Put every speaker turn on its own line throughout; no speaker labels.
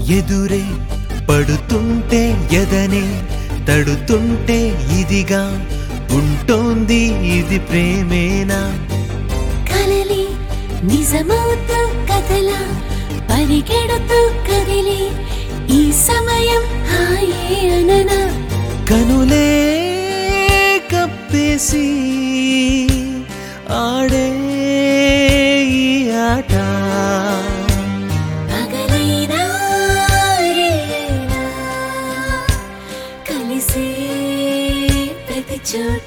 ఎదురే పడుతుంటే ఎదనే తడుతుంటే ఇదిగా ఉంటోంది ఇది ప్రేమేనా
కలలి నిజమవుతూ కథలా పరిగెడుతూ కదిలి ఈ సమయం హాయే అననా
కనులే కప్పేసి ఆడే ఈ ఆట
పగలైనా రేయైనా కలిసే ప్రతి చోట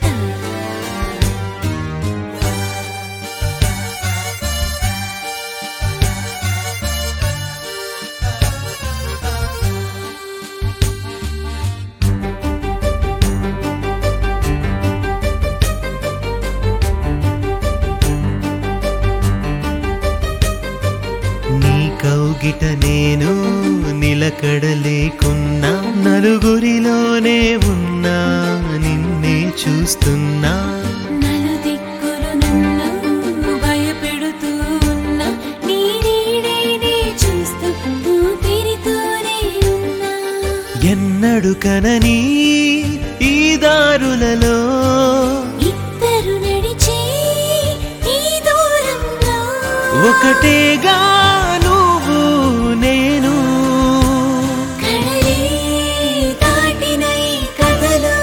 నీ కౌగిట నేను నిలకడలేకున్నా నలుగురిలోనే ఉన్నా నిన్నే చూస్తున్నా
నలుదిక్కులు నన్ను భయపెడుతూ ఉన్న నీ నీడేనే చూస్తూ ఊపిరితోనే ఉన్నా
ఎన్నడు కనని ఈ దారులలో
ఇద్దరు నడిచే ఈ దూరంలో
ఒకటేగా నువ్వు నేను
కడలే దాటిన ఈ కథలో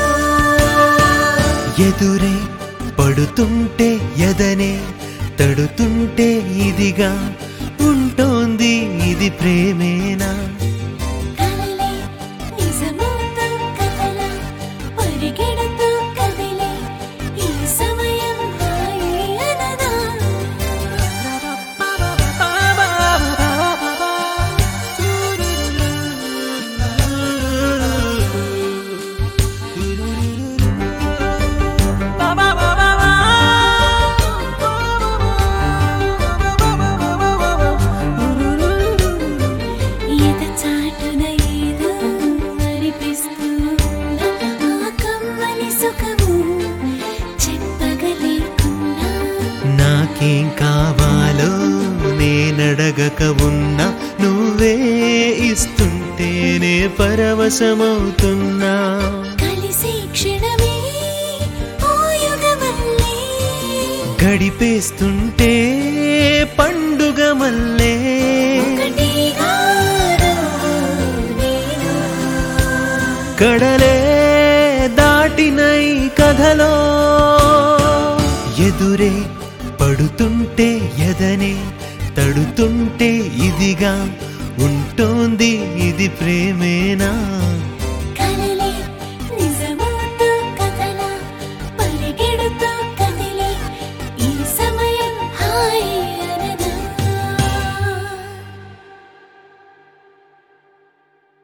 ఎదురే పడుతుంటే ఎదనే తడుతుంటే ఇదిగా ఉంటోంది ఇది ప్రేమేనా
కలలే నిజమవుతూ కథలా పరిగెడుతూ కదిలే ఈ సమయం హాయే అనదా ఎద చాటున ఏదో అనిపిస్తున్నా ఆ కమ్మని సుఖము చెప్పగలేకున్నా
నాకేం కావాలో నేనడగక ఉన్నా నువ్వే ఇస్తుంటేనే పరవశమవుతున్నా
కలిసే క్షణమే ఓ యుగమల్లే
గడిపేస్తుంటే పండుగ మల్లే
ఒకటిగా నేను
కడలే దాటినై కథలో ఎదురే పడుతుంటే ఎదనే తడుతుంటే ఇదిగా ఉంటోంది ఇది ప్రేమేనా